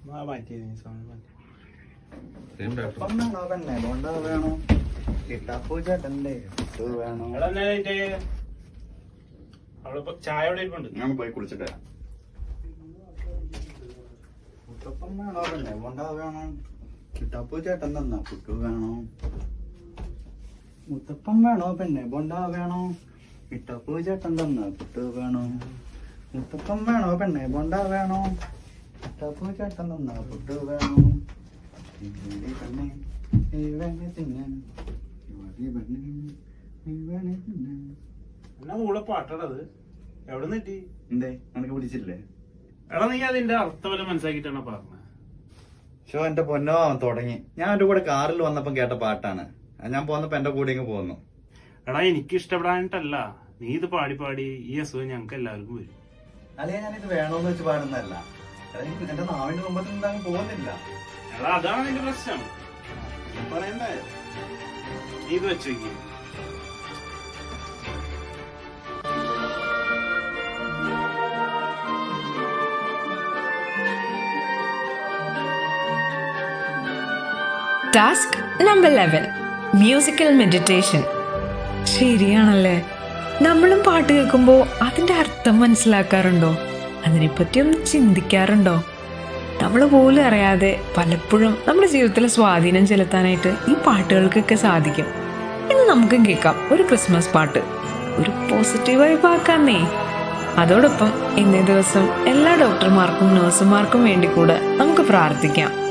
ആ മാറ്റി നീ സൗണ്ട് മാറ്റി സെയിം ഡോക്ടർ ഇപ്പം വേണോ പെണ്ണെ ബോണ്ട വേണോ കിട്ടാപ്പൂ ചേട്ടന്റെ ഇത് വേണോ എടാ എന്നാ അവിടെ ചായ അവിടെ ഇരിപ്പുണ്ട് ഞാൻ പോയി കുളിച്ചിട്ട് വരാം മുത്തപ്പം വേണോ പെണ്ണെ ബോണ്ട വേണോ കിട്ടാപ്പൂ ചേട്ടൻ തന്നാ പുട്ടു വേണോ മുത്തപ്പം വേണോ പെണ്ണെ ബോണ്ട വേണോ കിട്ടാപ്പൂ ചേട്ടൻ തന്നാ പുട്ടു വേണോ മുത്തപ്പം വേണോ പെണ്ണെ ബോണ്ട വേണോ കിട്ടാപ്പൂ ചേട്ടൻ തന്നാ പുട്ടു വേണോ ഇവടി പെണ്ണെ ഇവനെ തിന്നാൻ ഇവടി പെണ്ണെ ഇവനെ തിന്നാൻ എന്നാ കൂടെ പാട്ടടത് എവിടെ നിട്ടി എന്തേ നിനക്ക് പിടിച്ചില്ലേ എടാ നീ അതിന്റെ അർത്ഥം വല്ല മനസ്സിലാക്കിട്ടാണ് പറഞ്ഞത് ഷോ എന്റെ പൊന്നോ അവൻ തുടങ്ങി ഞാൻ എന്റെ കൂടെ കാറിൽ വന്നപ്പം കേട്ട പാട്ടാണ് അത് ഞാൻ പോന്നപ്പോ എന്റെ കൂടെ ഇങ്ങ് പോന്നു എടാ എനിക്ക് ഇഷ്ടപ്പെടാനിട്ടല്ല നീ ഇത് പാടി പാടി ഈ അസുഖം ഞങ്ങൾക്ക് എല്ലാവർക്കും വരും അല്ലെങ്കിൽ ഞാൻ ഇത് വേണോന്ന് വെച്ച് പാടുന്നതല്ല എടാ, എനിക്ക് എന്റെ നാവിന്റെ മുമ്പത്ത് എന്താകും പോകുന്നില്ല എടാ അതാണ് നിന്റെ പ്രശ്നം ഞാൻ പറയണ്ടേ നീ ഇത് വെച്ചേക്ക് task number eleven musical meditation ശരിയാണല്ലേ നമ്മളും പാട്ട് കേൾക്കുമ്പോൾ അതിന്റെ അർത്ഥം മനസ്സിലാക്കാറുണ്ടോ അതിനെപ്പറ്റി ഒന്ന് ചിന്തിക്കാറുണ്ടോ നമ്മൾ പോലും അറിയാതെ പലപ്പോഴും നമ്മുടെ ജീവിതത്തിൽ സ്വാധീനം ചെലുത്താനായിട്ട് ഈ പാട്ടുകൾക്കൊക്കെ സാധിക്കും ഇന്ന് നമുക്കും കേൾക്കാം ഒരു ക്രിസ്മസ് പാട്ട് ഒരു പോസിറ്റീവ് വൈബ് ആക്കാന്നേ അതോടൊപ്പം ഇന്നേ ദിവസം എല്ലാ ഡോക്ടർമാർക്കും നഴ്സുമാർക്കും വേണ്ടി കൂടെ നമുക്ക് പ്രാർത്ഥിക്കാം